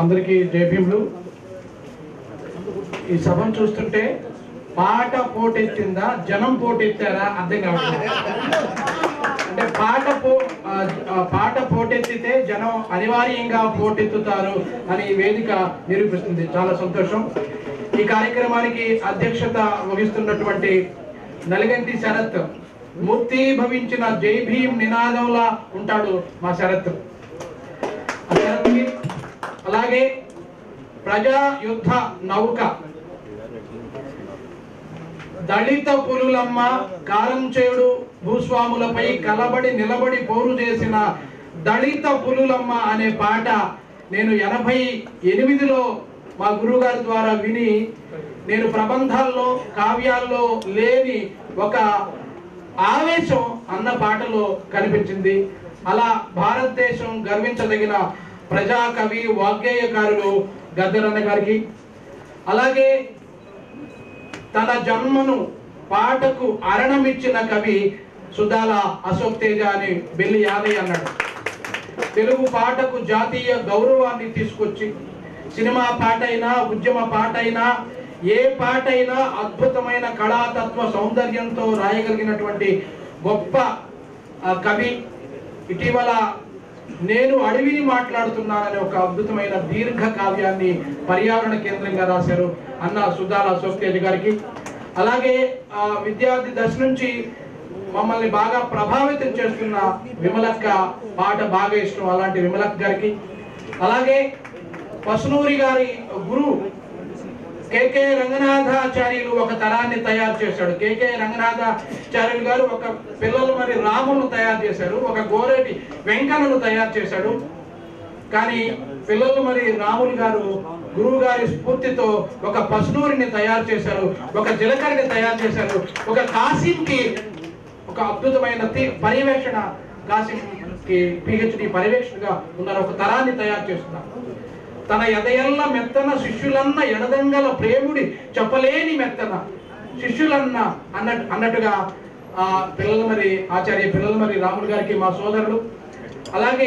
అందరికీ జయభీములు ఈ సభను చూస్తుంటే పాట పోటెత్తిందా జనం పోటెత్తారా అర్థం కావట్లేదు అంటే పాట పో ఆ, ఆ, పాట పోటెత్తితే జనం అనివార్యంగా పోటెత్తుతారు అని ఈ వేదిక నిరూపిస్తుంది చాలా సంతోషం ఈ కార్యక్రమానికి అధ్యక్షత వహిస్తున్నటువంటి నలిగంటి శరత్ మూర్తి భవించిన జై భీమ్ నినాదంలా ఉంటాడు మా శరత్ ఆ శరత్కి అలాగే ప్రజా యుద్ధ నౌక దళిత పులులమ్మ కారంచేడు భూస్వాములపై కలబడి నిలబడి పోరు చేసిన దళిత పులులమ్మ అనే పాట నేను ఎనభై ఎనిమిదిలో మా గురువుగారి ద్వారా విని నేను ప్రబంధాల్లో కావ్యాల్లో లేని ఒక ఆవేశం అన్న పాటలో కనిపించింది అలా భారతదేశం గర్వించదగిన ప్రజాకవి వాగ్గేయకారులు గద్దరన్న గారికి అలాగే తన జన్మను పాటకు అరణమిచ్చిన కవి సుధాల అశోక్ తేజ అని బెల్లి యాదయ్య అన్నాడు తెలుగు పాటకు జాతీయ గౌరవాన్ని తీసుకొచ్చి సినిమా పాట అయినా ఉద్యమ పాట అయినా ఏ పాట అయినా అద్భుతమైన కళాతత్వ సౌందర్యంతో రాయగలిగినటువంటి గొప్ప ఆ, కవి ఇటీవల నేను అడవిని మాట్లాడుతున్నాననే ఒక అద్భుతమైన దీర్ఘ కావ్యాన్ని పర్యావరణ కేంద్రంగా రాశారు అన్న సుధాల అశోక్ తేజ్ గారికి అలాగే ఆ విద్యార్థి దశ నుంచి మమ్మల్ని బాగా ప్రభావితం చేస్తున్న విమలక్క పాట బాగా ఇష్టం అలాంటి విమలక్క గారికి అలాగే పసునూరి గారి గురువు కేకే రంగనాథాచార్యులు ఒక తరాన్ని తయారు చేశాడు కేకే రంగనాథాచార్యులు గారు ఒక పిల్లలు మరి రాములను తయారు చేశారు ఒక గోరెటి వెంకన్నను తయారు చేశాడు కానీ పిల్లలు మరి రాములు గారు గురువు గారి స్ఫూర్తితో ఒక పసునూరిని తయారు చేశారు ఒక జీలకర్రని తయారు చేశారు ఒక కాసింకి ఒక అద్భుతమైన తి- పర్యవేక్షణ కాసింకి పిహెచ్డి పర్యవేక్షణగా ఉన్నారు ఒక తరాన్ని తయారు చేస్తున్నారు తన ఎదయల్ల మెత్తన శిష్యులన్న ఎడదంగల ప్రేముడి చెప్పలేని మెత్తన శిష్యులన్న అన్నట్టు అన్నట్టుగా ఆ పిల్లలు మరి ఆచార్య పిల్లలు మరి రాములు గారికి మా సోదరుడు అలాగే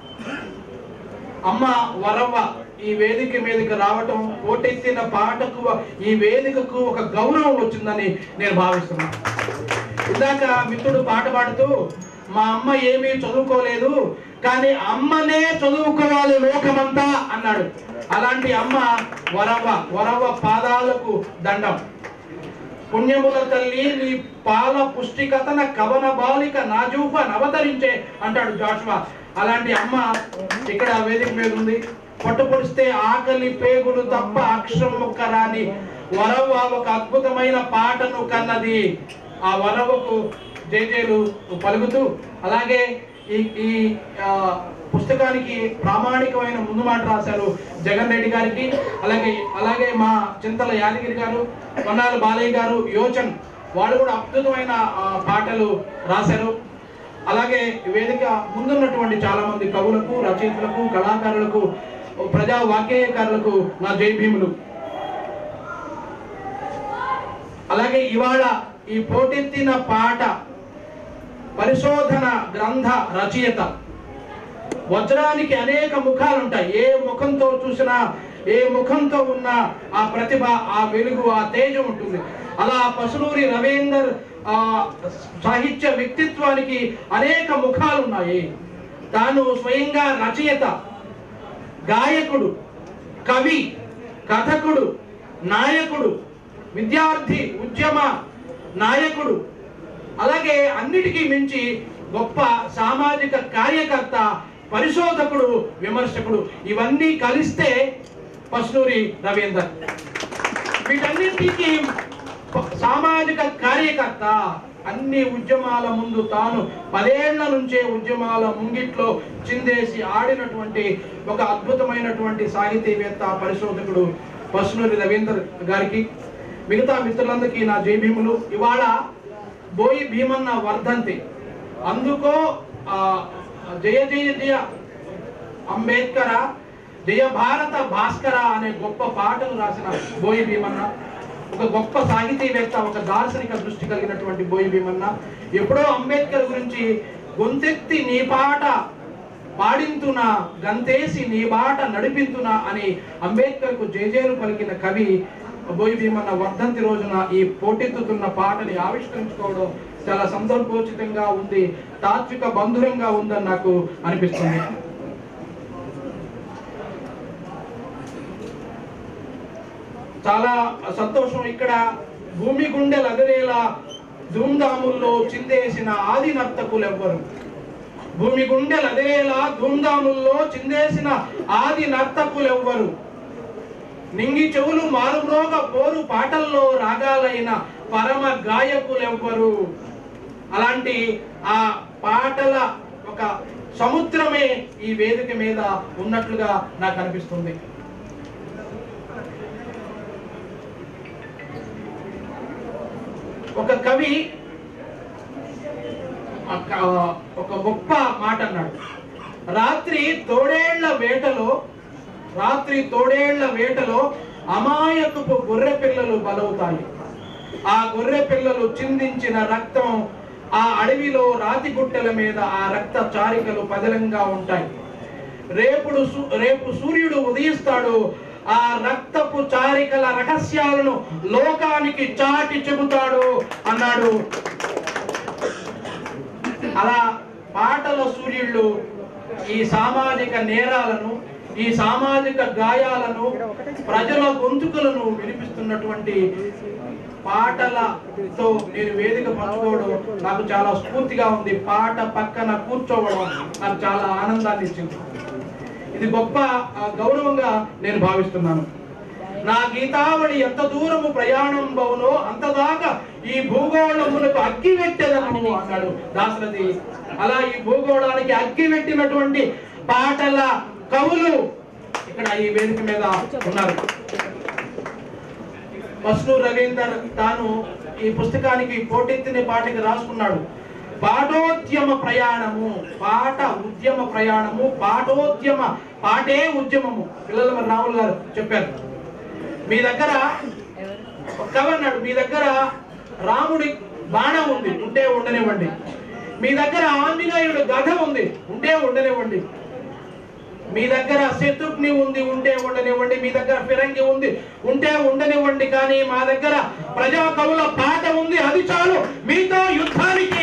అమ్మ వరవ్వ ఈ వేదిక మీదకి రావటం పోటెత్తిన పాటకు ఈ వేదికకు ఒక గౌరవం వచ్చిందని నేను భావిస్తున్నాను ఇందాక మిత్రుడు పాట పాడుతూ మా అమ్మ ఏమీ చదువుకోలేదు కానీ అమ్మనే చదువుకోవాలి లోకమంతా అన్నాడు అలాంటి అమ్మ వరవ్వ వరవ్వ పాదాలకు దండం పుణ్యముల తల్లి నీ పాల పుష్టికతన కవన బాలిక నాజూఫ నవతరించే అంటాడు జాషువా అలాంటి అమ్మ ఇక్కడ వేదిక మీద ఉంది పొట్టు పొడిస్తే ఆకలి పేగులు తప్ప అక్షరం ముక్క రాని వరవ్వ ఒక అద్భుతమైన పాటను కన్నది ఆ వరవకు జేజేలు పలుకుతూ అలాగే ఈ ఈ ఆ, పుస్తకానికి ప్రామాణికమైన ముందు మాట రాశారు జగన్ రెడ్డి గారికి అలాగే అలాగే మా చింతల యాదగిరి గారు కొన్నాళ్ళ బాలయ్య గారు యోచన్ వాళ్ళు కూడా అద్భుతమైన ఆ, పాటలు రాశారు అలాగే వేదిక ముందున్నటువంటి చాలా మంది కవులకు రచయితలకు కళాకారులకు ప్రజా వాగ్గేయకారులకు నా జై భీములు అలాగే ఇవాళ ఈ పోటెత్తిన పాట పరిశోధన గ్రంథ రచయిత వజ్రానికి అనేక ముఖాలు ఉంటాయి ఏ ముఖంతో చూసినా ఏ ముఖంతో ఉన్న ఆ ప్రతిభ ఆ వెలుగు ఆ తేజం ఉంటుంది అలా పసునూరి రవీందర్ ఆ సాహిత్య వ్యక్తిత్వానికి అనేక ముఖాలు ఉన్నాయి తాను స్వయంగా రచయిత గాయకుడు కవి కథకుడు నాయకుడు విద్యార్థి ఉద్యమ నాయకుడు అలాగే అన్నిటికీ మించి గొప్ప సామాజిక కార్యకర్త పరిశోధకుడు విమర్శకుడు ఇవన్నీ కలిస్తే పస్నూరి రవీందర్ వీటన్నింటికి ప- సామాజిక కార్యకర్త అన్ని ఉద్యమాల ముందు తాను పదేళ్ల నుంచే ఉద్యమాల ముంగిట్లో చిందేసి ఆడినటువంటి ఒక అద్భుతమైనటువంటి సాహితీవేత్త పరిశోధకుడు పసునూరి రవీందర్ గారికి మిగతా మిత్రులందరికీ నా జై భీములు ఇవాళ బోయి భీమన్న వర్ధంతి అందుకో ఆ, జయ జయ జయ అంబేద్కర జయ భారత భాస్కర అనే గొప్ప పాటలు రాసిన బోయి భీమన్న ఒక గొప్ప సాహితీవేత్త ఒక దార్శనిక దృష్టి కలిగినటువంటి బోయి భీమన్న ఎప్పుడో అంబేద్కర్ గురించి గొంతెత్తి నీ పాట పాడింతున గంతేసి నీ బాట నడిపింతున అని అంబేద్కర్ కు జేజేలు పలికిన కవి బోయి భీమన్న వర్ధంతి రోజున ఈ పోటెత్తుతున్న పాటని ఆవిష్కరించుకోవడం చాలా సందర్భోచితంగా ఉంది తాత్విక బంధురంగా ఉందని నాకు అనిపిస్తుంది చాలా సంతోషం ఇక్కడ భూమి గుండెలు అదిరేలా ధూమ్ధాముల్లో చిందేసిన ఆది నర్తకులు ఎవ్వరు భూమి గుండెలు అదిరేలా ధూమ్ధాముల్లో చిందేసిన ఆది నర్తకులు ఎవ్వరు నింగి చెవులు మారుమ్రోగ పోరు పాటల్లో రాగాలైన పరమ గాయకులెవ్వరు అలాంటి ఆ పాటల ఒక సముద్రమే ఈ వేదిక మీద ఉన్నట్లుగా నాకు అనిపిస్తుంది ఒక కవి ఒక- ఒక గొప్ప మాట అన్నాడు రాత్రి తోడేళ్ల వేటలో రాత్రి తోడేళ్ల వేటలో అమాయకపు గొర్రె పిల్లలు బలవుతాయి ఆ గొర్రె పిల్లలు చిందించిన రక్తం ఆ అడవిలో రాతి గుట్టల మీద ఆ రక్త చారికలు పదిలంగా ఉంటాయి రేపుడు సు- రేపు సూర్యుడు ఉదయిస్తాడు ఆ రక్తపు చారికల రహస్యాలను లోకానికి చాటి చెబుతాడు అన్నాడు అలా పాటల సూర్యుళ్ళు ఈ సామాజిక నేరాలను ఈ సామాజిక గాయాలను ప్రజల గొంతుకులను వినిపిస్తున్నటువంటి పాటలతో నేను వేదిక పంచుకోవడం నాకు చాలా స్ఫూర్తిగా ఉంది పాట పక్కన కూర్చోవడం నాకు చాలా ఆనందాన్ని ఇచ్చింది ఇది గొప్ప ఆ, గౌరవంగా నేను భావిస్తున్నాను నా గీతావళి ఎంత దూరము ప్రయాణం బవునో అంత దాకా ఈ భూగోళమునకు అగ్గి పెట్టేదను అన్నాడు దాశరథి అలా ఈ భూగోళానికి అగ్గి పెట్టినటువంటి పాటల కవులు ఇక్కడ ఈ వేదిక మీద ఉన్నారు పస్ను రవీందర్ తాను ఈ పుస్తకానికి పోటెత్తిన పాటకి రాసుకున్నాడు పాఠోద్యమ ప్రయాణము పాట ఉద్యమ ప్రయాణము పాఠోద్యమ పాటే ఉద్యమము పిల్లల మరి రాములు గారు చెప్పారు మీ దగ్గర ఒక కవి అన్నాడు మీ దగ్గర రాముడి బాణం ఉంది ఉంటే ఉండనివ్వండి మీ దగ్గర ఆంజనేయుడు గధ ఉంది ఉంటే ఉండనివ్వండి మీ దగ్గర శత్రుఘ్ని ఉంది ఉంటే ఉండనివ్వండి మీ దగ్గర ఫిరంగి ఉంది ఉంటే ఉండనివ్వండి కానీ మా దగ్గర ప్రజా కవుల పాట ఉంది అది చాలు మీతో యుద్ధానికి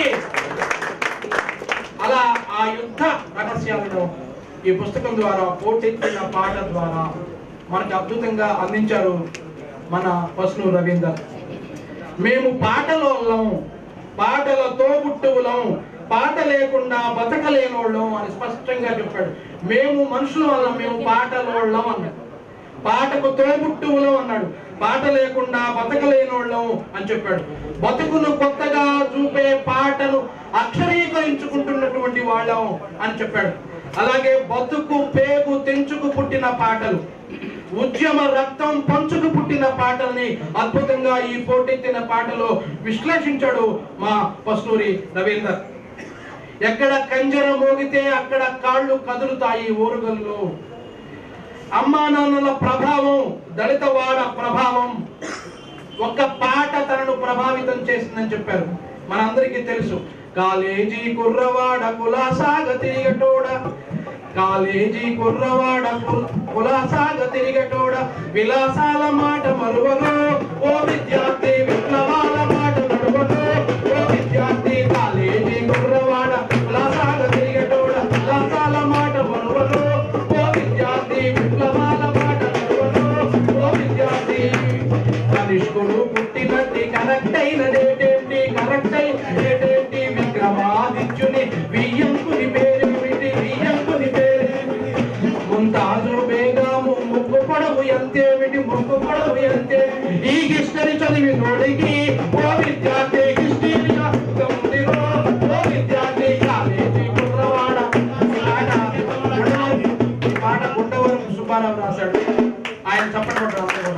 అలా ఆ యుద్ధ రహస్యాలను ఈ పుస్తకం ద్వారా పోటెత్తిన పాట ద్వారా మనకు అద్భుతంగా అందించారు మన పస్ను రవీందర్ మేము పాటలోళ్ళం పాటల తోబుట్టువులం పాట లేకుండా బతకలేనోళ్ళం అని స్పష్టంగా చెప్పాడు మేము మనుషుల వల్ల మేము పాటలోళ్ళం అన్నాడు పాటకు తోబుట్టువులం అన్నాడు పాట లేకుండా బతకలేనోళ్ళం అని చెప్పాడు బతుకును కొత్తగా చూపే పాటను అక్షరీకరించుకుంటున్నటువంటి వాళ్ళం అని చెప్పాడు అలాగే బతుకు పేగు తెంచుకు పుట్టిన పాటలు ఉద్యమ రక్తం పంచుకు పుట్టిన పాటల్ని అద్భుతంగా ఈ పోటెత్తిన పాటలో విశ్లేషించాడు మా పస్నూరి రవీందర్ ఎక్కడ కంజర మోగితే అక్కడ కాళ్ళు కదులుతాయి ఓరుగల్లో అమ్మా నాన్నల ప్రభావం దళితవాడ ప్రభావం ఒక్క పాట తనను ప్రభావితం చేసిందని చెప్పారు మనందరికీ తెలుసు కాలేజీ కుర్రవాడ కులాసాగ తిరిగటోడ కాలేజీ కుర్రవాడ కు- కులాసాగ తిరిగటోడ విలాసాల మాట మరువను ఓ విద్యార్థి విప్లవాల మాట నడువను ఓ విద్యార్థి కాలేజీ కుర్రవాడ కులాసాగ తిరిగటోడ విలాసాల మాట మరువను ఓ విద్యార్థి విప్లవాల మాట నడువను ఓ విద్యార్థి కనిష్కుడు పుట్టినట్టి కరెక్ట్ అయిన డేటేంటి కరెక్ట్ అయిన డేటేంటి విక్రమాదిత్యుని వియ్యంకుని పేరేమిటి వియ్యంకుని పేరేమిటి ముంతాజు బేగాము ముక్కు పొడవు ఎంతేమిటి ముక్కు పొడవు ఎంతే ఈ హిస్టరీ చదివి నోడికి ఓ విద్యార్థి హిస్టరీ గమనిరో ఓ విద్యార్థి కాలేజీ కుర్రవాడ ఈ పాట గుండవరం- ఈ పాట గుండవరం సుబ్బారావు రాశాడు ఆయన చెప్పడం కూడా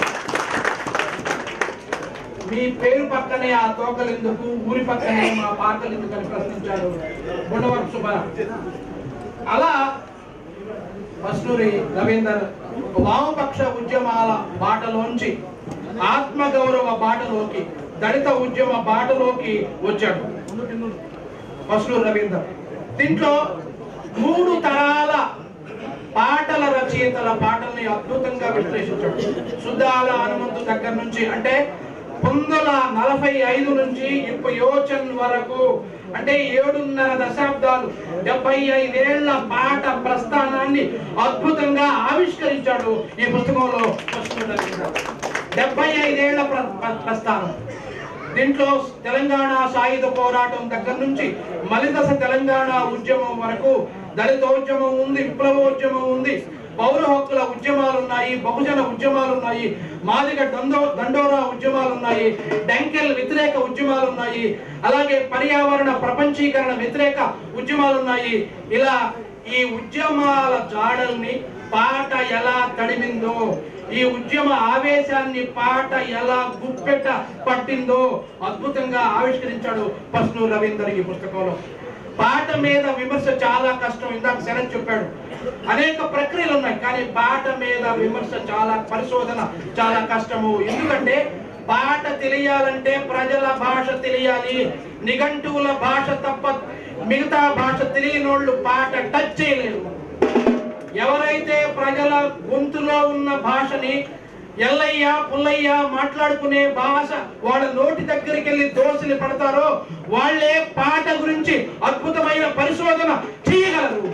మీ పేరు పక్కనే ఆ తోకలు ఎందుకు ఊరి పక్కనే మా పాటలు ఎందుకు అని ప్రశ్నించాడు గుండవరం సుబ్బారావు అలా మస్నూరి రవీందర్ వామపక్ష ఉద్యమాల బాటలోంచి ఆత్మగౌరవ బాటలోకి దళిత ఉద్యమ బాటలోకి వచ్చాడు మస్నూరి రవీందర్ దీంట్లో మూడు తరాల పాటల రచయితల పాటల్ని అద్భుతంగా విశ్లేషించాడు సుద్దాల హనుమంతు దగ్గర నుంచి అంటే పంతొమ్మిది నలభై ఐదు నుంచి ఇప్పుడు యోచన్ వరకు అంటే ఏడున్నర దశాబ్దాలు డెబ్బై ఐదేళ్ల పాట ప్రస్థానాన్ని అద్భుతంగా ఆవిష్కరించాడు ఈ పుస్తకంలో డెబ్బై ఐదేళ్ల ప్ర- ప్ర- ప్రస్థానం దీంట్లో తెలంగాణ సాయుధ పోరాటం దగ్గర నుంచి మలిదశ తెలంగాణ ఉద్యమం వరకు దళితోద్యమం ఉంది విప్లవోద్యమం ఉంది పౌర హక్కుల ఉద్యమాలు ఉన్నాయి బహుజన ఉద్యమాలు ఉన్నాయి మాదిగ దండో దండోరా ఉద్యమాలు ఉన్నాయి డంకెల్ వ్యతిరేక ఉద్యమాలు ఉన్నాయి అలాగే పర్యావరణ ప్రపంచీకరణ వ్యతిరేక ఉద్యమాలు ఉన్నాయి ఇలా ఈ ఉద్యమాల జాడల్ని పాట ఎలా తడిమిందో ఈ ఉద్యమ ఆవేశాన్ని పాట ఎలా గుప్పెట పట్టిందో అద్భుతంగా ఆవిష్కరించాడు పస్ను రవీందర్ ఈ పుస్తకంలో పాట మీద విమర్శ చాలా కష్టం ఇందాక శరత్ చెప్పాడు అనేక ప్రక్రియలు ఉన్నాయి కానీ పాట మీద విమర్శ చాలా పరిశోధన చాలా కష్టము ఎందుకంటే పాట తెలియాలంటే ప్రజల భాష తెలియాలి నిఘంటువుల భాష తప్ప మిగతా భాష తెలియనోళ్ళు పాట టచ్ చేయలేరు ఎవరైతే ప్రజల గొంతులో ఉన్న భాషని ఎల్లయ్య పుల్లయ్య మాట్లాడుకునే భాష వాళ్ళ నోటి దగ్గరికి వెళ్ళి దోశలు పడతారో వాళ్ళే పాట గురించి అద్భుతమైన పరిశోధన చేయగలరు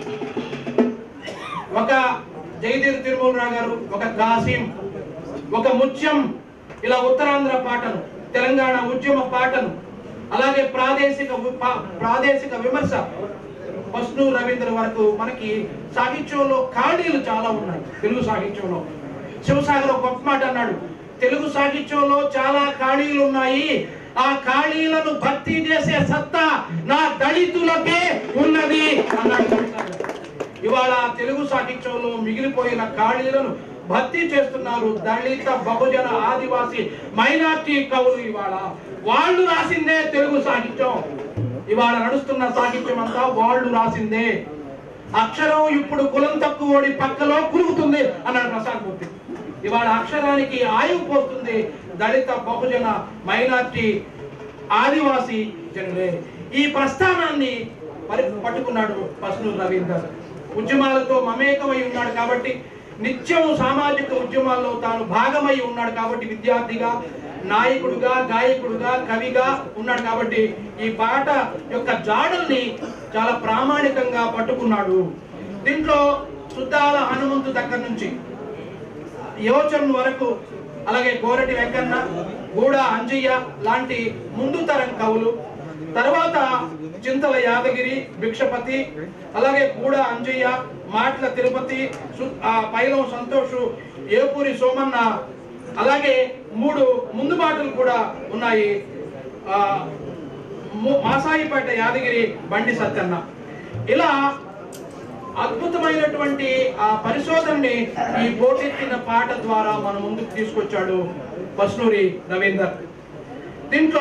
ఒక జయదీర్ తిరుమలరావు గారు ఒక కాసిం ఒక ముత్యం ఇలా ఉత్తరాంధ్ర పాటను తెలంగాణ ఉద్యమ పాటను అలాగే ప్రాదేశిక వి- పా- ప్రాదేశిక విమర్శ పస్ను రవీంద్ర వరకు మనకి సాహిత్యంలో ఖాళీలు చాలా ఉన్నాయి తెలుగు సాహిత్యంలో శివసాగర్ ఒక గొప్ప మాట అన్నాడు తెలుగు సాహిత్యంలో చాలా ఖాళీలు ఉన్నాయి ఆ ఖాళీలను భర్తీ చేసే సత్తా నా దళితులకే ఉన్నది అన్నాడు శివసాగర్ ఇవాళ తెలుగు సాహిత్యంలో మిగిలిపోయిన ఖాళీలను భర్తీ చేస్తున్నారు దళిత బహుజన ఆదివాసి మైనార్టీ కవులు ఇవాళ వాళ్ళు రాసిందే తెలుగు సాహిత్యం ఇవాళ నడుస్తున్న సాహిత్యం అంతా వాళ్ళు రాసిందే అక్షరం ఇప్పుడు కులం తక్కువడి పక్కలో కురుగుతుంది అన్నాడు ప్రసాద్ మూర్తి ఇవాళ అక్షరానికి ఆయువు పోస్తుంది దళిత బహుజన మైనార్టీ ఆదివాసి జనులే ఈ ప్రస్థానాన్ని మరి పట్టుకున్నాడు పస్ను రవీందర్ ఉద్యమాలతో మమేకమై ఉన్నాడు కాబట్టి నిత్యం సామాజిక ఉద్యమాల్లో తాను భాగమై ఉన్నాడు కాబట్టి విద్యార్థిగా నాయకుడుగా గాయకుడుగా కవిగా ఉన్నాడు కాబట్టి ఈ పాట యొక్క జాడల్ని చాలా ప్రామాణికంగా పట్టుకున్నాడు దీంట్లో సుద్దాల హనుమంతు దగ్గర నుంచి యోచన్ వరకు అలాగే గోరటి వెంకన్న గూడ అంజయ్య లాంటి ముందు తరం కవులు తర్వాత చింతల యాదగిరి భిక్షపతి అలాగే గూడ అంజయ్య మాట్ల తిరుపతి సు- ఆ పైలం సంతోషు ఏపూరి సోమన్న అలాగే మూడు ముందు మాటలు కూడా ఉన్నాయి ఆ, ము- మాసాయిపేట యాదగిరి బండి సత్యన్న ఇలా అద్భుతమైనటువంటి ఆ పరిశోధనని ఈ పోటెత్తిన పాట ద్వారా మన ముందుకు తీసుకొచ్చాడు పస్నూరి రవీందర్ దీంట్లో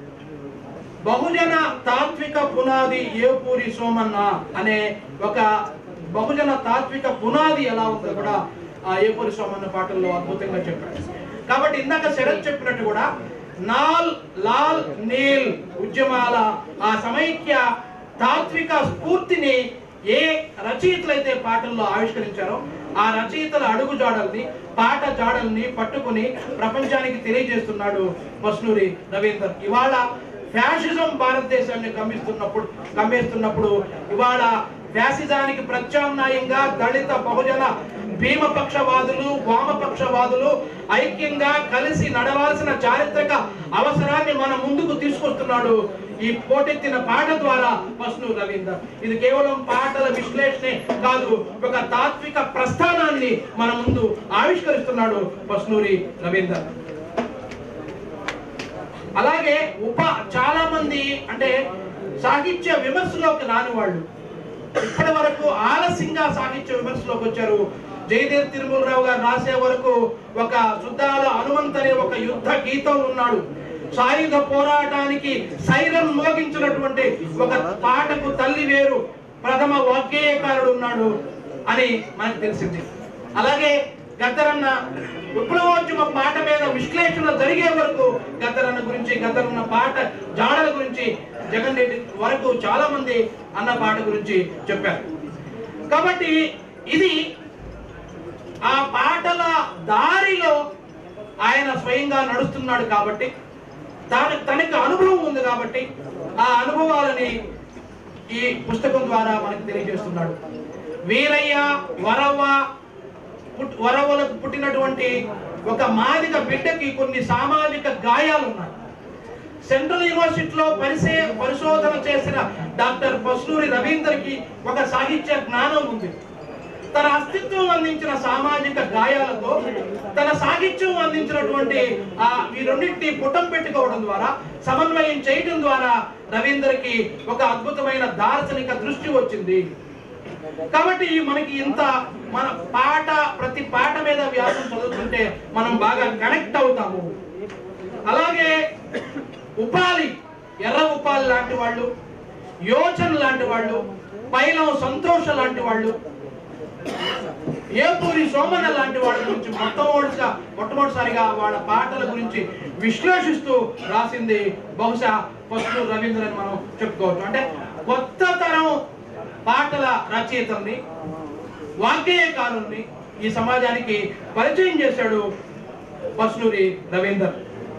బహుజన తాత్విక పునాది ఏపూరి సోమన్న అనే ఒక బహుజన తాత్విక పునాది ఎలా ఉందో కూడా ఆ ఏపూరి సోమన్న పాటల్లో అద్భుతంగా చెప్పాడు కాబట్టి ఇందాక శరత్ చెప్పినట్టు కూడా నాల్ లాల్ నీల్ ఉద్యమాల ఆ సమైక్య తాత్విక స్ఫూర్తిని ఏ రచయితలైతే పాటల్లో ఆవిష్కరించారో ఆ రచయితల అడుగు జాడల్ని పాట జాడల్ని పట్టుకుని ప్రపంచానికి తెలియజేస్తున్నాడు పస్నూరి రవీందర్ ఇవాళ ఫ్యాసిజం భారతదేశాన్ని గమ్మిస్తున్నప్పుడు గమ్మేస్తున్నప్పుడు ఇవాళ ఫ్యాసిజానికి ప్రత్యామ్నాయంగా దళిత బహుజన భీమపక్షవాదులు వామపక్షవాదులు ఐక్యంగా కలిసి నడవాల్సిన చారిత్రక అవసరాన్ని మన ముందుకు తీసుకొస్తున్నాడు ఈ పోటెత్తిన పాట ద్వారా పస్ను రవీందర్ ఇది కేవలం పాటల విశ్లేషణే కాదు ఒక తాత్విక ప్రస్థానాన్ని మన ముందు ఆవిష్కరిస్తున్నాడు పస్నూరి రవీందర్ అలాగే ఉప చాలా మంది అంటే సాహిత్య విమర్శలోకి రాని వాళ్ళు ఇప్పటి వరకు ఆలస్యంగా సాహిత్య విమర్శలోకి వచ్చారు జయదేవ్ తిరుమలరావు గారు రాసే వరకు ఒక శుద్ధాల హనుమంత్ అనే ఒక యుద్ధ గీతం ఉన్నాడు సాయుధ పోరాటానికి సైరన్ మోగించినటువంటి ఒక పాటకు తల్లి వేరు ప్రథమ వాగ్గేయకారుడు ఉన్నాడు అని మనకు తెలిసింది అలాగే గద్దరన్న విప్లవోద్యమ పాట మీద విశ్లేషణ జరిగే వరకు గద్దరన్న గురించి గద్దరన్న పాట జాడల గురించి జగన్ రెడ్డి వరకు చాలా మంది అన్న పాట గురించి చెప్పారు కాబట్టి ఇది ఆ పాటల దారిలో ఆయన స్వయంగా నడుస్తున్నాడు కాబట్టి తన తనకి అనుభవం ఉంది కాబట్టి ఆ అనుభవాలని ఈ పుస్తకం ద్వారా మనకు తెలియజేస్తున్నాడు వీరయ్య వరవ్వ పుట్- వరవలకు పుట్టినటువంటి ఒక మాదిగ బిడ్డకి కొన్ని సామాజిక గాయాలు ఉన్నాయి సెంట్రల్ యూనివర్సిటీలో పరిసే పరిశోధన చేసిన డాక్టర్ పస్లూరి రవీందర్కి ఒక సాహిత్య జ్ఞానం ఉంది తన అస్తిత్వం అందించిన సామాజిక గాయాలతో తన సాహిత్యం అందించినటువంటి ఆ ఈ రెండింటిని పుటం పెట్టుకోవడం ద్వారా సమన్వయం చేయడం ద్వారా రవీందర్కి ఒక అద్భుతమైన దార్శనిక దృష్టి వచ్చింది కాబట్టి మనకి ఇంత మన పాట ప్రతి పాట మీద వ్యాసం చదువుతుంటే మనం బాగా కనెక్ట్ అవుతాము అలాగే ఉపాలి ఎర్ర ఉపాలి లాంటి వాళ్ళు యోచన లాంటి వాళ్ళు పైలం సంతోష లాంటి వాళ్ళు ఏపూరి సోమన్న లాంటి వాళ్ళ గురించి మొట్టమొదటిగా మొట్టమొదటిసారిగా వాళ్ళ పాటల గురించి విశ్లేషిస్తూ రాసింది బహుశా ఫస్ట్ రవీంద్ర అని మనం చెప్పుకోవచ్చు అంటే కొత్త తరం పాటల రచయితల్ని వాగ్గేయకారుల్ని ఈ సమాజానికి పరిచయం చేశాడు పస్నూరి రవీందర్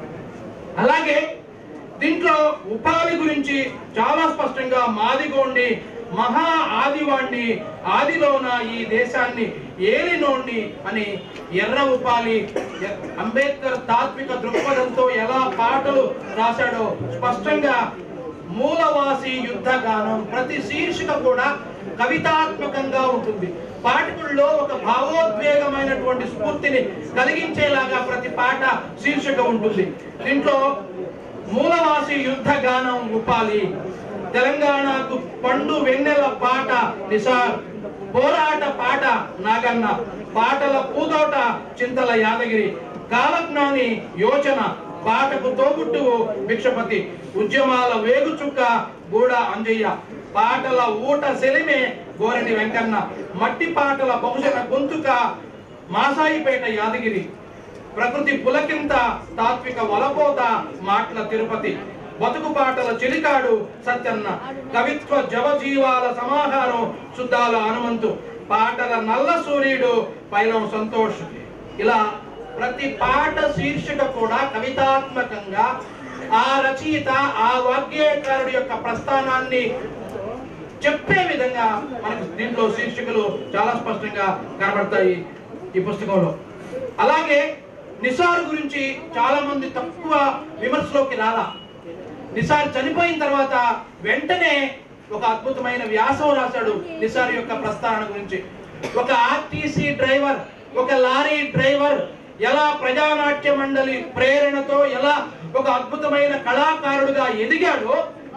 అలాగే దీంట్లో ఉపాధి గురించి చాలా స్పష్టంగా మాదిగోండి మహా ఆదివాణ్ణి ఆదిలోన ఈ దేశాన్ని ఏలినోణ్ణి అని ఎర్ర ఉపాలి ఎ- అంబేద్కర్ తాత్విక దృక్పథంతో ఎలా పాటలు రాశాడో స్పష్టంగా మూలవాసి యుద్ధ గానం ప్రతి శీర్షిక కూడా కవితాత్మకంగా ఉంటుంది పాఠకుల్లో ఒక భావోద్వేగమైనటువంటి స్ఫూర్తిని కలిగించేలాగా ప్రతి పాట శీర్షిక ఉంటుంది దీంట్లో మూలవాసి యుద్ధ గానం ఉపాలి తెలంగాణకు పండు వెన్నెల పాట నిసార్ పోరాట పాట నాగన్న పాటల పూదోట చింతల యాదగిరి కాలజ్ఞాని యోచన పాటకు తోబుట్టువు భిక్షపతి ఉద్యమాల వేగుచుక్క గూడ అంజయ్య పాటల ఊట సెలిమే గోరటి వెంకన్న మట్టి పాటల బహుజన గొంతుక మాసాయిపేట యాదగిరి ప్రకృతి పులకింత తాత్విక వలపోత మాటల తిరుపతి బతుకు పాటల చిలికాడు సత్యన్న కవిత్వ జవజీవాల సమాహారం శుద్ధాల హనుమంతు పాటల నల్ల సూర్యుడు పైలం సంతోష్ ఇలా ప్రతి పాట శీర్షిక కూడా కవితాత్మకంగా ఆ రచయిత ఆ వాగ్గేయకారుడి యొక్క ప్రస్థానాన్ని చెప్పే విధంగా మనకు దీంట్లో శీర్షికలు చాలా స్పష్టంగా కనబడతాయి ఈ పుస్తకంలో అలాగే నిసార్ గురించి చాలా మంది తక్కువ విమర్శలోకి రాలా నిసార్ చనిపోయిన తర్వాత వెంటనే ఒక అద్భుతమైన వ్యాసం రాశాడు నిసార్ యొక్క ప్రస్థానం గురించి ఒక ఆర్టీసీ డ్రైవర్ ఒక లారీ డ్రైవర్ ఎలా ప్రజానాట్య మండలి ప్రేరణతో ఎలా ఒక అద్భుతమైన కళాకారుడుగా ఎదిగాడో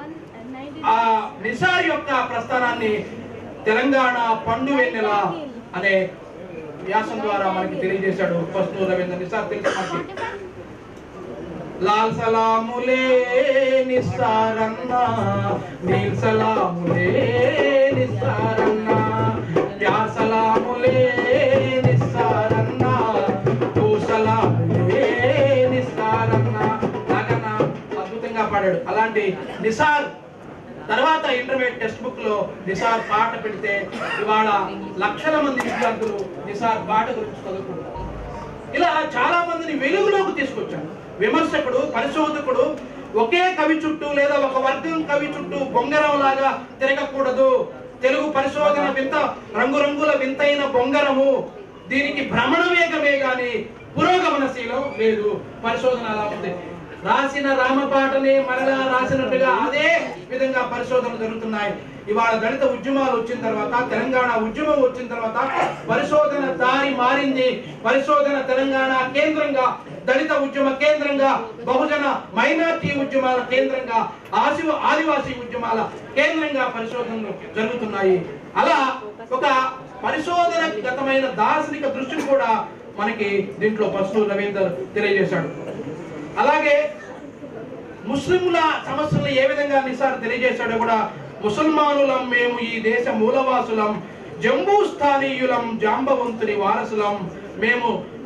ఆ నిసార్ యొక్క ప్రస్థానాన్ని తెలంగాణ పండు వెన్నెల అనే వ్యాసం ద్వారా మనకి తెలియజేశాడు ఫస్ట్ రవీంద్ర నిసార్ తెలుసు మనకి లాల్ సలాములే నిస్సారన్న నీల్ సలాములే నిస్సారన్న ప్యార్ సలాములే నిస్సారన్న తూ సలాములే నిస్సారన్న నాకన్న అద్భుతంగా పాడాడు అలాంటి నిసార్ తర్వాత ఇంటర్మీడియట్ టెక్స్ట్ బుక్ లో నిసార్ పాట పెడితే ఇవాళ లక్షల మంది విద్యార్థులు నిసార్ పాట గురించి చదువుకుంటారు ఇలా చాలా మందిని వెలుగులోకి తీసుకొచ్చాడు విమర్శకుడు పరిశోధకుడు ఒకే కవి చుట్టూ లేదా ఒక వర్గం కవి చుట్టూ బొంగరం లాగా తిరగకూడదు తెలుగు పరిశోధన వింత రంగురంగుల వింతైన బొంగరము దీనికి భ్రమణ వేగమే గాని పురోగమనశీలం లేదు పరిశోధన అలా ఉంది రాసిన రామపాటని మరలా రాసినట్టుగా అదే విధంగా పరిశోధనలు జరుగుతున్నాయి ఇవాళ దళిత ఉద్యమాలు వచ్చిన తర్వాత తెలంగాణ ఉద్యమం వచ్చిన తర్వాత పరిశోధన దారి మారింది పరిశోధన తెలంగాణ కేంద్రంగా దళిత ఉద్యమ కేంద్రంగా బహుజన మైనార్టీ ఉద్యమాల కేంద్రంగా ఆసి ఆదివాసీ ఉద్యమాల కేంద్రంగా పరిశోధనలు జరుగుతున్నాయి అలా ఒక పరిశోధన గతమైన దార్శనిక దృష్టిని కూడా మనకి దీంట్లో పశు రవీందర్ తెలియజేశాడు అలాగే ముస్లింల సమస్యలను ఏ విధంగా నిసార్ తెలియజేశాడో కూడా ముసల్మానులం మేము ఈ దేశ మూలవాసులం జంబూ స్థానీయులం జాంబవంతుని వారసులం మేము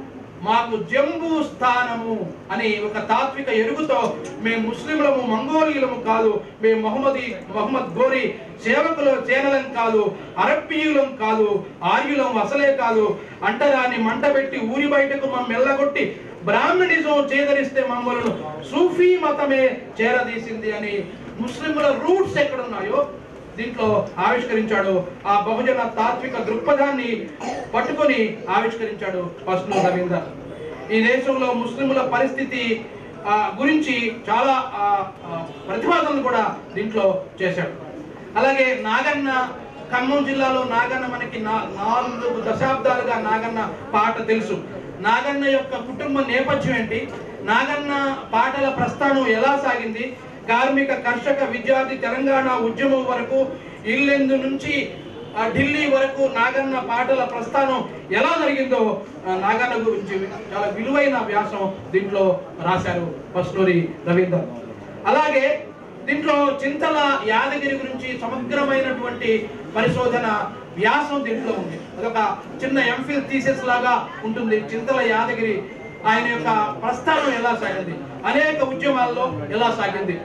మాకు జంబూ స్థానము అని ఒక తాత్విక ఎరుగుతో మేము ముస్లింలము మంగోలీయులము కాదు మేము మొహమ్మది మొహమ్మద్ గోరి సేవకులు చేనలం కాదు అరబ్బీయులం కాదు ఆర్యులం అసలే కాదు అంటరాని మంట పెట్టి ఊరి బయటకు మమ్మల్ని ఎల్లగొట్టి బ్రాహ్మణిజం చేదరిస్తే మమ్మల్ని సూఫీ మతమే చేరదీసింది అని ముస్లింల రూట్స్ ఎక్కడున్నాయో దీంట్లో ఆవిష్కరించాడు ఆ బహుజన తాత్విక దృక్పథాన్ని పట్టుకొని ఆవిష్కరించాడు పస్ను రవీందర్ ఈ దేశంలో ముస్లింల పరిస్థితి ఆ, గురించి చాలా ఆ, ఆ, ప్రతిపాదనలు కూడా దీంట్లో చేశాడు అలాగే నాగన్న ఖమ్మం జిల్లాలో నాగన్న మనకి నా- నాలుగు దశాబ్దాలుగా నాగన్న పాట తెలుసు నాగన్న యొక్క కుటుంబ నేపథ్యం ఏంటి నాగన్న పాటల ప్రస్థానం ఎలా సాగింది కార్మిక కర్షక విద్యార్థి తెలంగాణ ఉద్యమం వరకు ఇల్లెందు నుంచి ఆ ఢిల్లీ వరకు నాగన్న పాటల ప్రస్థానం ఎలా జరిగిందో ఆ, నాగన్న గురించి చాలా విలువైన వ్యాసం దీంట్లో రాశారు పస్నూరి రవీందర్ అలాగే దీంట్లో చింతల యాదగిరి గురించి సమగ్రమైనటువంటి పరిశోధన వ్యాసం దీంట్లో ఉంది అదొక చిన్న ఎంఫిల్ థీసిస్ లాగా ఉంటుంది చింతల యాదగిరి ఆయన యొక్క ప్రస్థానం ఎలా సాగింది అనేక ఉద్యమాల్లో ఎలా సాగింది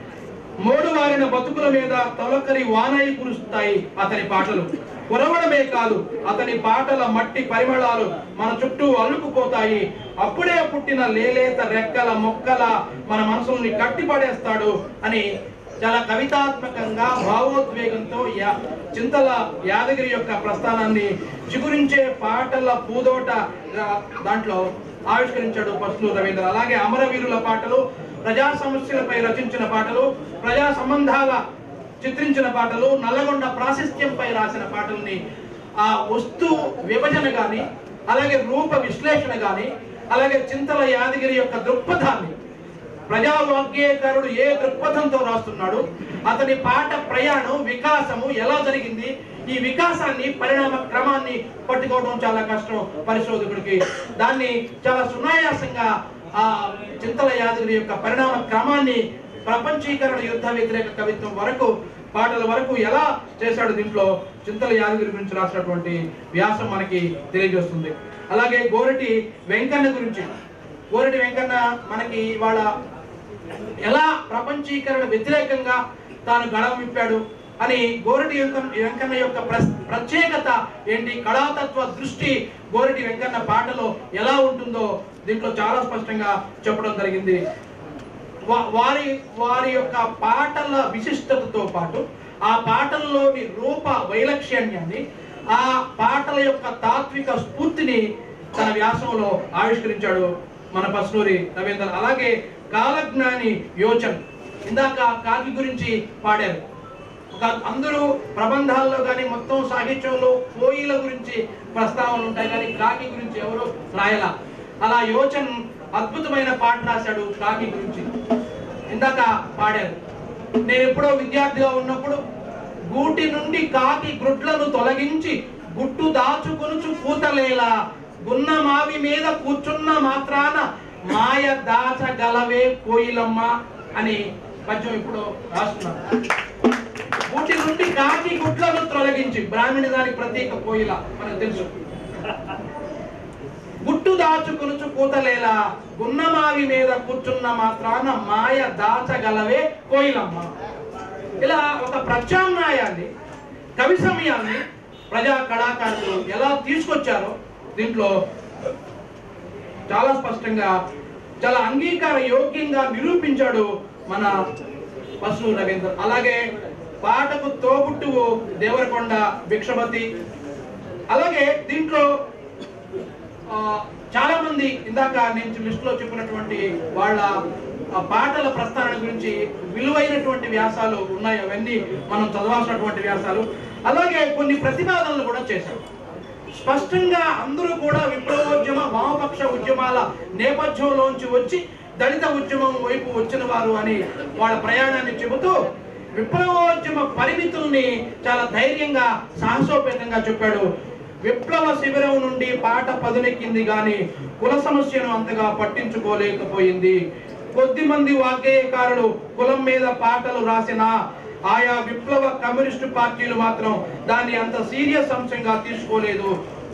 మోడు వారిన బతుకుల మీద తొలకరి వానయి కురుస్తాయి అతని పాటలు కురవడమే కాదు అతని పాటల మట్టి పరిమళాలు మన చుట్టూ అల్లుకుపోతాయి అప్పుడే పుట్టిన లేలేత రెక్కల మొక్కల మన మనసుల్ని కట్టిపడేస్తాడు అని చాలా కవితాత్మకంగా భావోద్వేగంతో యా- చింతల యాదగిరి యొక్క ప్రస్థానాన్ని చిగురించే పాటల పూదోట ఆ, దాంట్లో ఆవిష్కరించాడు పస్ను రవీంద్ర అలాగే అమరవీరుల పాటలు ప్రజా సమస్యలపై రచించిన పాటలు ప్రజా సంబంధాల చిత్రించిన పాటలు నల్లగొండ ప్రాశస్త్యంపై రాసిన పాటల్ని ఆ వస్తు విభజన గాని అలాగే రూప విశ్లేషణ గాని అలాగే చింతల యాదగిరి యొక్క దృక్పథాన్ని ప్రజా వాగ్గేయకారుడు ఏ దృక్పథంతో రాస్తున్నాడు అతని పాట ప్రయాణం వికాసము ఎలా జరిగింది ఈ వికాసాన్ని పరిణామ క్రమాన్ని పట్టుకోవడం చాలా కష్టం పరిశోధకుడికి దాన్ని చాలా సునాయాసంగా ఆ చింతల యాదగిరి యొక్క పరిణామ క్రమాన్ని ప్రపంచీకరణ యుద్ధ వ్యతిరేక కవిత్వం వరకు పాటల వరకు ఎలా చేశాడు దీంట్లో చింతల యాదగిరి గురించి రాసినటువంటి వ్యాసం మనకి తెలియజేస్తుంది అలాగే గోరటి వెంకన్న గురించి గోరటి వెంకన్న మనకి వాళ్ళ ఎలా ప్రపంచీకరణ వ్యతిరేకంగా తాను గడవ విప్పాడు అని గోరటి వెంకన్న వెంకన్న యొక్క ప్రస్- ప్రత్యేకత ఏంటి కళాతత్వ దృష్టి గోరటి వెంకన్న పాటలో ఎలా ఉంటుందో దీంట్లో చాలా స్పష్టంగా చెప్పడం జరిగింది వా- వారి వారి యొక్క పాటల విశిష్టతతో పాటు ఆ పాటల్లోని రూప వైలక్షణ్యాన్ని ఆ పాటల యొక్క తాత్విక స్ఫూర్తిని తన వ్యాసంలో ఆవిష్కరించాడు మన పస్నూరి రవీంద్ర అలాగే కాలజ్ఞాని యోచన్ ఇందాక కాకి గురించి పాడారు ఒక అందరూ ప్రబంధాల్లో కానీ మొత్తం సాహిత్యంలో కోయిల గురించి ప్రస్తావనలు ఉంటాయి కానీ కాకి గురించి ఎవరు రాయలా అలా యోచన్ అద్భుతమైన పాట రాశాడు కాకి గురించి ఇందాక పాడారు నేను ఎప్పుడో విద్యార్థిగా ఉన్నప్పుడు గూటి నుండి కాకి గ్రుడ్లను తొలగించి గుట్టు దాచుకొనుచు కూతలేలా గున్న మావి మీద కూర్చున్న మాత్రాన మాయ దాచగలవే కోయిలమ్మ అని పద్యం ఇప్పుడు రాస్తున్నాను గూటి నుండి కాకి గుడ్లను తొలగించి బ్రాహ్మణి దానికి ప్రత్యేక కోయిల మనకు తెలుసు గుట్టు దాచుకొనుచు కూతలేలా గున్నమావి మీద కూర్చున్న మాత్రాన మాయ దాచగలవే కోయిలమ్మ ఇలా ఒక ప్రత్యామ్నాయాన్ని కవి సమయాన్ని ప్రజా కళాకారులు ఎలా తీసుకొచ్చారో దీంట్లో చాలా స్పష్టంగా చాలా అంగీకార యోగ్యంగా నిరూపించాడు మన పశు రవీంద్ర అలాగే పాటకు తోబుట్టువు దేవరకొండ భిక్షపతి అలాగే దీంట్లో ఆ, చాలా మంది ఇందాక నేను లిస్ట్ లో చెప్పినటువంటి వాళ్ళ ఆ, పాటల ప్రస్థానం గురించి విలువైనటువంటి వ్యాసాలు ఉన్నాయి అవన్నీ మనం చదవాల్సినటువంటి వ్యాసాలు అలాగే కొన్ని ప్రతిపాదనలు కూడా చేశారు స్పష్టంగా అందరూ కూడా విప్లవోద్యమ వామపక్ష ఉద్యమాల నేపథ్యంలోంచి వచ్చి దళిత ఉద్యమం వైపు వచ్చిన వారు అని వాళ్ళ ప్రయాణాన్ని చెబుతూ విప్లవోద్యమ పరిమితుల్ని చాలా ధైర్యంగా సాహసోపేతంగా చెప్పాడు విప్లవ శిబిరం నుండి పాట పదునెక్కింది గాని కుల సమస్యను అంతగా పట్టించుకోలేకపోయింది కొద్ది మంది వాగ్గేయకారులు కులం మీద పాటలు రాసిన ఆయా విప్లవ కమ్యూనిస్టు పార్టీలు మాత్రం దాన్ని అంత సీరియస్ అంశంగా తీసుకోలేదు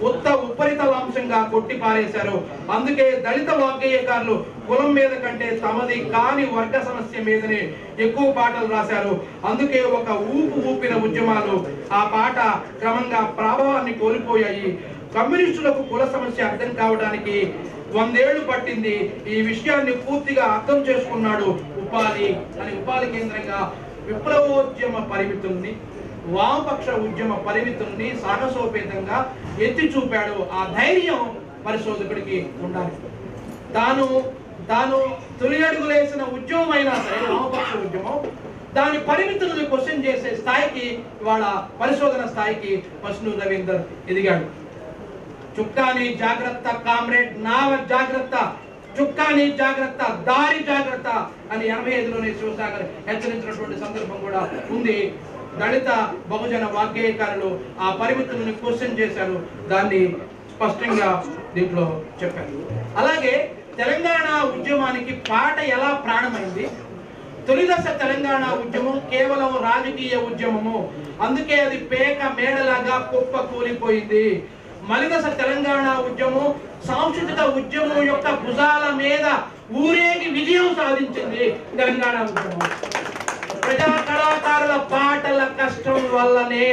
ఉత్త ఉపరితలాంశంగా కొట్టి పారేశారు అందుకే దళిత వాగ్గేయకారులు కులం మీద కంటే తమది కాని వర్గ సమస్య మీదనే ఎక్కువ పాటలు రాశారు అందుకే ఒక ఊపు ఊపిన ఉద్యమాలు ఆ పాట క్రమంగా ప్రభావాన్ని కోల్పోయాయి కమ్యూనిస్టులకు కుల సమస్య అర్థం కావడానికి వందేళ్లు పట్టింది ఈ విషయాన్ని పూర్తిగా అర్థం చేసుకున్నాడు ఉపాధి అని ఉపాధి కేంద్రంగా విప్లవోద్యమ పరిమితుల్ని వామపక్ష ఉద్యమ పరిమితుల్ని సాహసోపేతంగా ఎత్తి చూపాడు ఆ ధైర్యం పరిశోధకుడికి ఉండాలి తాను తాను తొలి అడుగులేసిన ఉద్యమం అయినా సరే వామపక్ష ఉద్యమం దాని పరిమితులను క్వశ్చన్ చేసే స్థాయికి ఇవాళ పరిశోధన స్థాయికి పశ్ను రవీందర్ ఎదిగాడు చుక్కాని జాగ్రత్త కామ్రేడ్ నావ జాగ్రత్త చుక్కాని జాగ్రత్త దారి జాగ్రత్త అని ఎనభై ఐదులోనే శివసాగర్ హెచ్చరించినటువంటి సందర్భం కూడా ఉంది దళిత బహుజన వాగ్గేయకారులు ఆ పరిమితులను క్వశ్చన్ చేశారు దాన్ని స్పష్టంగా దీంట్లో చెప్పారు అలాగే తెలంగాణ ఉద్యమానికి పాట ఎలా ప్రాణమైంది తొలి దశ తెలంగాణ ఉద్యమం కేవలం రాజకీయ ఉద్యమము అందుకే అది పేక మేడలాగా కుప్ప కూలిపోయింది మలిదశ తెలంగాణ ఉద్యమం సాంస్కృతిక ఉద్యమం యొక్క భుజాల మీద ఊరేగి విజయం సాధించింది తెలంగాణ ఉద్యమం ప్రజా కళాకారుల పాటల కష్టం వల్లనే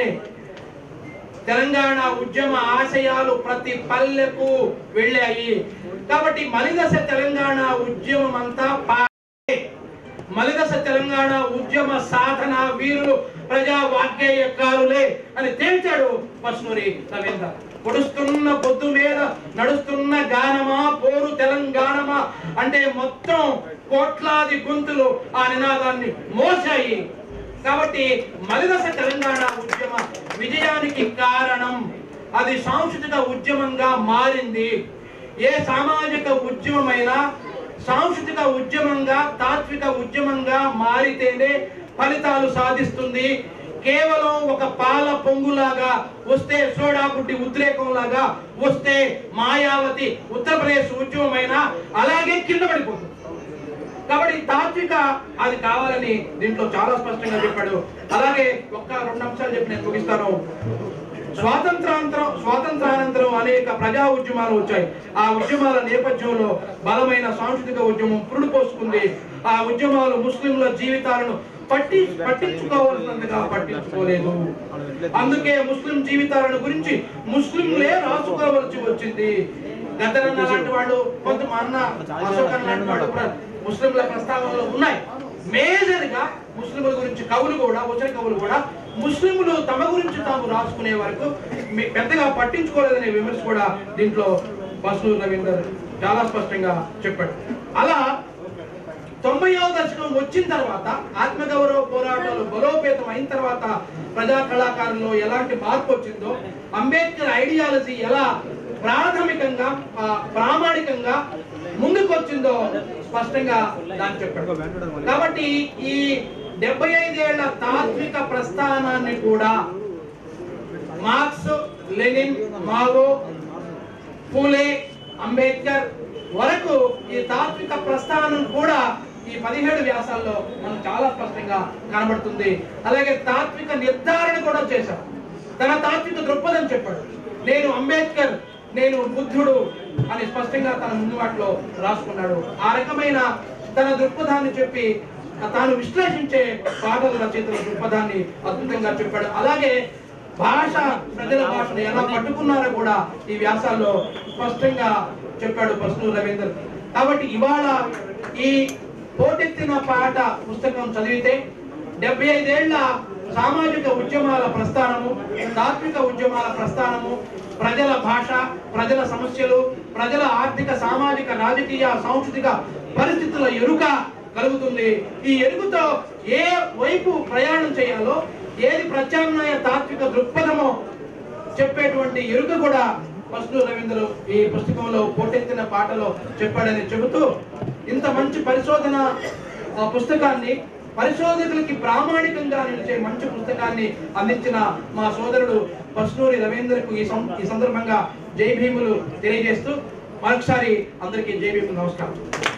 తెలంగాణ ఉద్యమ ఆశయాలు ప్రతి పల్లెకు వెళ్ళాయి కాబట్టి మలిదశ తెలంగాణ ఉద్యమం అంతా పాటే మలిదశ తెలంగాణ ఉద్యమ సాధన వీరులు ప్రజా వాగ్గేయకారులే అని తేల్చాడు పస్నూరి రవీంద్ర పొడుస్తున్న పొద్దు మీద నడుస్తున్న గానమా పోరు తెలంగాణమా అంటే మొత్తం కోట్లాది గొంతులు ఆ నినాదాన్ని మోసాయి కాబట్టి మలిదశ తెలంగాణ ఉద్యమ విజయానికి కారణం అది సాంస్కృతిక ఉద్యమంగా మారింది ఏ సామాజిక ఉద్యమమైనా సాంస్కృతిక ఉద్యమంగా తాత్విక ఉద్యమంగా మారితేనే ఫలితాలు సాధిస్తుంది కేవలం ఒక పాల పొంగులాగా వస్తే సోడా బుడ్డి ఉద్రేకంలాగా వస్తే మాయావతి ఉత్తరప్రదేశ్ ఉద్యమమైనా అలాగే కింద పడిపోతుంది కాబట్టి తాత్విక అది కావాలని దీంట్లో చాలా స్పష్టంగా చెప్పాడు అలాగే ఒక్క రెండు అంశాలు చెప్పి నేను ముగిస్తాను స్వాతంత్రాంతరం స్వాతంత్రానంతరం అనేక ప్రజా ఉద్యమాలు వచ్చాయి ఆ ఉద్యమాల నేపథ్యంలో బలమైన సాంస్కృతిక ఉద్యమం పురుడు పోసుకుంది ఆ ఉద్యమాలు ముస్లింల జీవితాలను పట్టి పట్టించుకోవాల్సినంతగా పట్టించుకోలేదు అందుకే ముస్లిం జీవితాలను గురించి ముస్లింలే రాసుకోవలసి వచ్చింది గద్దరన్న లాంటి వాళ్ళు కొంత మా అన్న అశోక్ అన్న లాంటి వాళ్ళు కూడా ముస్లింల ప్రస్తావనలో ఉన్నాయి మేజర్ గా ముస్లింల గురించి కవులు కూడా వచన కవులు కూడా ముస్లింలు తమ గురించి తాము రాసుకునే వరకు మీ- పెద్దగా పట్టించుకోలేదనే విమర్శ కూడా దీంట్లో బస్సు రవీందర్ చాలా స్పష్టంగా చెప్పాడు అలా తొంభైవ దశకం వచ్చిన తర్వాత ఆత్మగౌరవ పోరాటాలు బలోపేతం అయిన తర్వాత ప్రజా కళాకారుల్లో ఎలాంటి మార్పు వచ్చిందో అంబేద్కర్ ఐడియాలజీ ఎలా ప్రాథమికంగా ఆ, ప్రామాణికంగా ముందుకు వచ్చిందో స్పష్టంగా దాన్ని చెప్పాడు కాబట్టి ఈ డెబ్బై ఐదేళ్ల తాత్విక ప్రస్థానాన్ని కూడా Marx Lenin Mao Phule Ambedkar వరకు ఈ తాత్విక ప్రస్థానం కూడా ఈ పదిహేడు వ్యాసాల్లో మనకు చాలా స్పష్టంగా కనబడుతుంది అలాగే తాత్విక నిర్ధారణ కూడా చేశారు తన తాత్విక దృక్పథం చెప్పాడు నేను అంబేద్కర్ నేను బుద్ధుడు అని స్పష్టంగా తన ముందు వాటిలో రాసుకున్నాడు ఆ రకమైన తన దృక్పథాన్ని చెప్పి తాను విశ్లేషించే పాటల రచయితల దృక్పథాన్ని అద్భుతంగా చెప్పాడు అలాగే భాష ప్రజల భాషను ఎలా పట్టుకున్నారో కూడా ఈ వ్యాసాల్లో స్పష్టంగా చెప్పాడు పస్ను రవీందర్ కాబట్టి ఇవాళ ఈ పోటెత్తిన పాట పుస్తకం చదివితే డెబ్బై ఐదేళ్ల సామాజిక ఉద్యమాల ప్రస్థానము తాత్విక ఉద్యమాల ప్రస్థానము ప్రజల భాష ప్రజల సమస్యలు ప్రజల ఆర్థిక సామాజిక రాజకీయ సాంస్కృతిక పరిస్థితుల ఎరుక కలుగుతుంది ఈ ఎరుకుతో ఏ వైపు ప్రయాణం చేయాలో ఏది ప్రత్యామ్నాయ తాత్విక దృక్పథమో చెప్పేటువంటి ఎరుక కూడా పసులు రవీంద్ర ఈ పుస్తకంలో పోటెత్తిన పాటలో చెప్పాడని చెబుతూ ఇంత మంచి పరిశోధన ఆ పుస్తకాన్ని పరిశోధకులకి ప్రామాణికంగా నిలిచే మంచి పుస్తకాన్ని అందించిన మా సోదరుడు పస్నూరి రవీంద్రకు ఈ సం- ఈ సందర్భంగా జై భీములు తెలియజేస్తూ మరొకసారి అందరికీ జై భీములు నమస్కారం